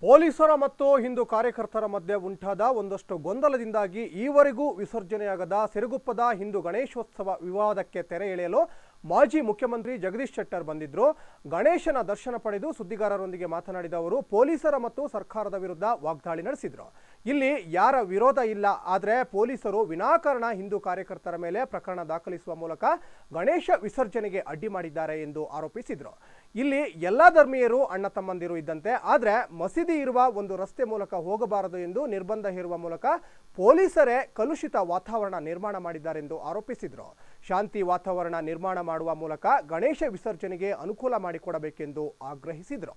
ಪೊಲೀಸರ ಮತ್ತು ಹಿಂದೂ ಕಾರ್ಯಕರ್ತರ ಮಧ್ಯೆ ಉಂಟಾದ ಒಂದಷ್ಟು ಗೊಂದಲದಿಂದಾಗಿ ಈವರೆಗೂ ವಿಸರ್ಜನೆಯಾಗದ ಸಿರುಗುಪ್ಪದ ಹಿಂದೂ ಗಣೇಶೋತ್ಸವ ವಿವಾದಕ್ಕೆ ತೆರೆ ಎಳೆಯಲು ಮಾಜಿ ಮುಖ್ಯಮಂತ್ರಿ ಜಗದೀಶ್ ಶೆಟ್ಟರ್ ಬಂದಿದ್ರು ಗಣೇಶನ ದರ್ಶನ ಪಡೆದು ಸುದ್ದಿಗಾರರೊಂದಿಗೆ ಮಾತನಾಡಿದ ಅವರು ಪೊಲೀಸರ ಮತ್ತು ಸರ್ಕಾರದ ವಿರುದ್ಧ ವಾಗ್ದಾಳಿ ನಡೆಸಿದ್ರು ಇಲ್ಲಿ ಯಾರ ವಿರೋಧ ಇಲ್ಲ ಆದರೆ ಪೊಲೀಸರು ವಿನಾಕಾರಣ ಹಿಂದೂ ಕಾರ್ಯಕರ್ತರ ಮೇಲೆ ಪ್ರಕರಣ ದಾಖಲಿಸುವ ಮೂಲಕ ಗಣೇಶ ವಿಸರ್ಜನೆಗೆ ಅಡ್ಡಿ ಮಾಡಿದ್ದಾರೆ ಎಂದು ಆರೋಪಿಸಿದ್ರು ಇಲ್ಲಿ ಎಲ್ಲ ಧರ್ಮೀಯರು ಅಣ್ಣ ತಮ್ಮಂದಿರು ಇದ್ದಂತೆ ಆದರೆ ಮಸೀದಿ ಇರುವ ಒಂದು ರಸ್ತೆ ಮೂಲಕ ಹೋಗಬಾರದು ಎಂದು ನಿರ್ಬಂಧ ಹೇರುವ ಮೂಲಕ ಪೊಲೀಸರೇ ಕಲುಷಿತ ವಾತಾವರಣ ನಿರ್ಮಾಣ ಮಾಡಿದ್ದಾರೆಂದು ಆರೋಪಿಸಿದರು ಶಾಂತಿ ವಾತಾವರಣ ನಿರ್ಮಾಣ ಮಾಡುವ ಮೂಲಕ ಗಣೇಶ ವಿಸರ್ಜನೆಗೆ ಅನುಕೂಲ ಮಾಡಿಕೊಡಬೇಕೆಂದು ಆಗ್ರಹಿಸಿದರು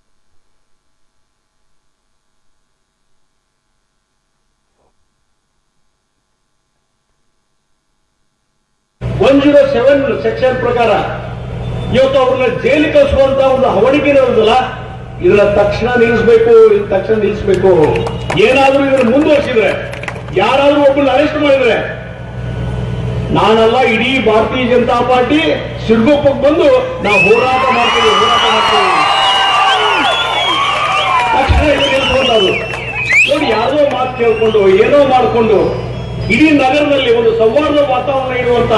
ಒನ್ ಜೀರೋ ಸೆವೆನ್ ಸೆಕ್ಷನ್ ಪ್ರಕಾರ ಇವತ್ತು ಅವ್ರನ್ನ ಜೈಲಿಗೆ ಕಳಿಸುವಂತ ಒಂದು ಹವಣಿಕೆ ಇರೋದಿಲ್ಲ ಇದನ್ನ ತಕ್ಷಣ ನಿಲ್ಲಿಸಬೇಕು ಇದನ್ನ ತಕ್ಷಣ ನಿಲ್ಲಿಸಬೇಕು ಏನಾದ್ರೂ ಇದನ್ನ ಮುಂದುವರಿಸಿದ್ರೆ ಯಾರಾದ್ರೂ ಒಬ್ಬನ ಅರೆಸ್ಟ್ ಮಾಡಿದ್ರೆ ನಾನಲ್ಲ ಇಡೀ ಭಾರತೀಯ ಜನತಾ ಪಾರ್ಟಿ ಸಿಡ್ಗೊಪ್ಪಕ್ಕೆ ಬಂದು ನಾವು ಹೋರಾಟ ಮಾಡ್ತೀವಿ ಹೋರಾಟ ಮಾಡ್ತೀವಿ ತಕ್ಷಣ ಇದು ನಿಲ್ಲಿಸ್ಕೊಂಡವ್ರು ನೋಡಿ ಯಾರೋ ಮಾತು ಕೇಳ್ಕೊಂಡು ಏನೋ ಮಾಡಿಕೊಂಡು ಇಡೀ ನಗರದಲ್ಲಿ ಒಂದು ಸೌಹಾರ್ದ ವಾತಾವರಣ ಇರುವಂತ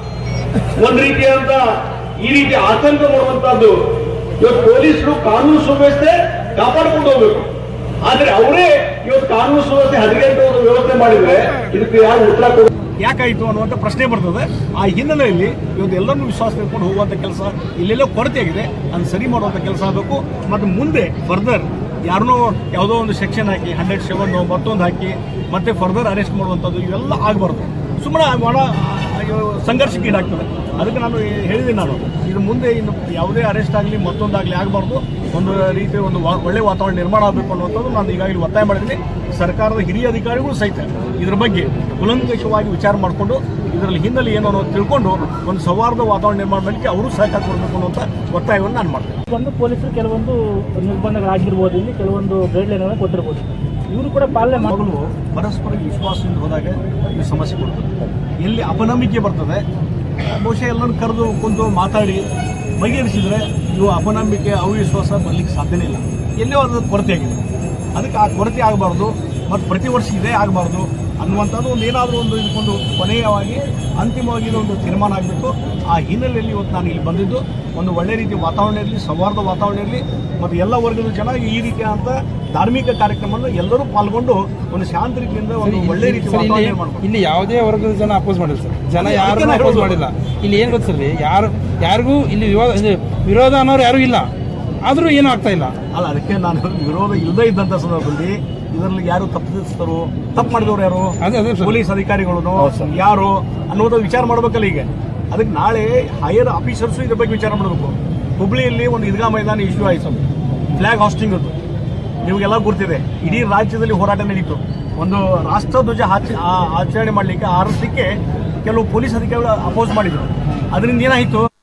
ಒಂದ್ ರೀತಿಯಾದಂತ ಈ ರೀತಿ ಆತಂಕ ಮಾಡುವಂತಹದ್ದು ಇವತ್ತು ಪೊಲೀಸರು ಕಾನೂನು ಸುವ್ಯವಸ್ಥೆ ಕಾಪಾಡ್ಕೊಂಡು ಹೋಗ್ಬೇಕು ಆದ್ರೆ ಅವರೇ ಇವತ್ತು ಕಾನೂನು ಸುವ್ಯವಸ್ಥೆ ಹದಿನೆಂಟು ವ್ಯವಸ್ಥೆ ಮಾಡಿದ್ರೆ ಇದಕ್ಕೆ ಯಾರು ಉತ್ತರ ಕೊಡ ಯಾಕಾಯಿತು ಅನ್ನುವಂಥ ಪ್ರಶ್ನೆ ಬರ್ತದೆ ಆ ಹಿನ್ನೆಲೆಯಲ್ಲಿ ಇವತ್ತು ಎಲ್ಲರನ್ನೂ ವಿಶ್ವಾಸ ತೆಗೆದುಕೊಂಡು ಹೋಗುವಂಥ ಕೆಲಸ ಇಲ್ಲೆಲ್ಲೋ ಕೊರತೆ ಆಗಿದೆ ಅದನ್ನು ಸರಿ ಮಾಡುವಂಥ ಕೆಲಸ ಆಗಬೇಕು ಮತ್ತು ಮುಂದೆ ಫರ್ದರ್ ಯಾರನ್ನೋ ಯಾವುದೋ ಒಂದು ಸೆಕ್ಷನ್ ಹಾಕಿ ಹಂಡ್ರೆಡ್ ಸೆವೆನ್ ಮತ್ತೊಂದು ಹಾಕಿ ಮತ್ತೆ ಫರ್ದರ್ ಅರೆಸ್ಟ್ ಮಾಡುವಂಥದ್ದು ಇವೆಲ್ಲ ಆಗಬಾರ್ದು ಸುಮ್ಮನೆ ಒಣ ಸಂಘರ್ಷಕ್ಕೆ ಈಡಾಗ್ತದೆ ಅದಕ್ಕೆ ನಾನು ಹೇಳಿದ್ದೀನಿ ನಾನು ಇದು ಮುಂದೆ ಇನ್ನು ಯಾವುದೇ ಅರೆಸ್ಟ್ ಆಗಲಿ ಮತ್ತೊಂದಾಗಲಿ ಆಗಬಾರ್ದು ಒಂದು ರೀತಿಯ ಒಂದು ವಾ- ಒಳ್ಳೆ ವಾತಾವರಣ ನಿರ್ಮಾಣ ಆಗಬೇಕು ಅನ್ನುವಂಥದ್ದು ನಾನು ಈಗಾಗಲೇ ಒತ್ತಾಯ ಮಾಡಿದ್ದೀನಿ ಸರ್ಕಾರದ ಹಿರಿಯ ಅಧಿಕಾರಿಗಳು ಸಹಿತ ಇದ್ರ ಬಗ್ಗೆ ಕುಲಂಕಷವಾಗಿ ವಿಚಾರ ಮಾಡಿಕೊಂಡು ಇದರಲ್ಲಿ ಹಿನ್ನೆಲೆ ಏನು ಅನ್ನೋದು ತಿಳ್ಕೊಂಡು ಒಂದು ಸೌಹಾರ್ದ ವಾತಾವರಣ ನಿರ್ಮಾಣ ಮಾಡಲಿಕ್ಕೆ ಅವರು ಸಹಕಾರ ಕೊಡಬೇಕು ಅನ್ನುವಂಥ ಒತ್ತಾಯವನ್ನು ನಾನು ಮಾಡ್ತೇನೆ ಒಂದು ಪೊಲೀಸರು ಕೆಲವೊಂದು ನಿರ್ಬಂಧಗಳಾಗಿರ್ಬೋದು ಇಲ್ಲಿ ಕೆಲವೊಂದು ಗೈಡ್ಲೈನ್ ಕೊಟ್ಟಿರ್ಬೋದು ಇವರು ಕೂಡ ಪಾಲನೆ ಮಾಡಿ ಮಗಳು ಪರಸ್ಪರ ವಿಶ್ವಾಸದಿಂದ ಹೋದಾಗ ಈ ಸಮಸ್ಯೆ ಬರ್ತದೆ ಎಲ್ಲಿ ಅಪನಂಬಿಕೆ ಬರ್ತದೆ ಬಹುಶಃ ಎಲ್ಲರೂ ಕರೆದು ಕುಂತು ಮಾತಾಡಿ ಬಗೆಹರಿಸಿದ್ರೆ ಇವು ಅಪನಂಬಿಕೆ ಅವಿಶ್ವಾಸ ಬರ್ಲಿಕ್ಕೆ ಸಾಧ್ಯನೇ ಇಲ್ಲ ಎಲ್ಲೋ ಅದು ಕೊರತೆ ಆಗಿದೆ ಅದಕ್ಕೆ ಆ ಕೊರತೆ ಆಗಬಾರ್ದು ಮತ್ತು ಪ್ರತಿ ವರ್ಷ ಇದೇ ಆಗಬಾರ್ದು ಅನ್ನುವಂಥದ್ದು ಒಂದು ಏನಾದರೂ ಒಂದು ಇದಕ್ಕೊಂದು ಕೊನೆಯವಾಗಿ ಅಂತಿಮವಾಗಿ ಇದೊಂದು ತೀರ್ಮಾನ ಆಗಬೇಕು ಆ ಹಿನ್ನೆಲೆಯಲ್ಲಿ ಇವತ್ತು ನಾನು ಇಲ್ಲಿ ಬಂದಿದ್ದು ಒಂದು ಒಳ್ಳೆ ರೀತಿ ವಾತಾವರಣ ಇರಲಿ ಸೌಹಾರ್ದ ವಾತಾವರಣ ಇರಲಿ ಮತ್ತು ಎಲ್ಲ ವರ್ಗದ ಜನ ಈ ರೀತಿಯಾದಂಥ ಧಾರ್ಮಿಕ ಕಾರ್ಯಕ್ರಮವನ್ನು ಎಲ್ಲರೂ ಪಾಲ್ಗೊಂಡು ಒಂದು ಶಾಂತ ರೀತಿಯಿಂದ ಒಂದು ಒಳ್ಳೆ ರೀತಿ ಸರ್, ವಾತಾವರಣ ಇಲ್ಲಿ ಮಾಡ್ಬೇಕು ಇಲ್ಲಿ ಯಾವುದೇ ವರ್ಗದ ಜನ ಅಪೋಸ್ ಮಾಡಿಲ್ಲ ಸರ್ ಜನ ಅದೇ ಯಾರು ಅದಕ್ಕೆ ನಾನು ಅಪೋಸ್ ಹೇಳೋದು. ಮಾಡಿಲ್ಲ ಇಲ್ಲಿ ಏನ್ ಗೊತ್ತ ಸರ್ ಯಾರು ಯಾರಿಗೂ ಇಲ್ಲಿ ವಿವಾದ ಇದು ವಿರೋಧ ಅನ್ನೋರು ಯಾರು ಇಲ್ಲ ಆದ್ರೂ ಏನೂ ಆಗ್ತಾ ಇಲ್ಲ ಅಲ್ಲ ಅದಕ್ಕೆ ನಾನು ವಿರೋಧ ಇಲ್ಲದೇ ಇದ್ದಂಥ ಸಂದರ್ಭದಲ್ಲಿ ಇದರಲ್ಲಿ ಯಾರು ತಪ್ಪಿಸ್ತರು ತಪ್ಪು ಮಾಡಿದವರು ಯಾರು ಅದೇ ಅದೇ ಸರ್ ಪೊಲೀಸ್ ಅಧಿಕಾರಿಗಳು ಯಾರು ಅನ್ನೋದು ವಿಚಾರ ಮಾಡ್ಬೇಕಲ್ಲ ಈಗ ಅದಕ್ಕೆ ನಾಳೆ ಹೈಯರ್ ಆಫೀಸರ್ಸು ಇದ್ರ ಬಗ್ಗೆ ವಿಚಾರ ಮಾಡಬೇಕು ಹುಬ್ಳಿಯಲ್ಲಿ ಒಂದು ಈದ್ಗಾ ಮೈದಾನ ಇಶ್ಯೂ ಆಯಿತು ಫ್ಲಾಗ್ ಹಾಸ್ಟಿಂಗ್ ಅದು ನಿಮಗೆಲ್ಲ ಗುರ್ತಿದೆ ಇಡೀ ರಾಜ್ಯದಲ್ಲಿ ಹೋರಾಟ ನಡೀತು ಒಂದು ರಾಷ್ಟ್ರಧ್ವಜ ಆಚ- ಆ- ಆಚರಣೆ ಮಾಡಲಿಕ್ಕೆ ಆರಿಸಲಿಕ್ಕೆ ಕೆಲವು ಪೊಲೀಸ್ ಅಧಿಕಾರಿಗಳು ಅಪೋಸ್ ಮಾಡಿದ್ರು ಅದರಿಂದ ಏನಾಯಿತು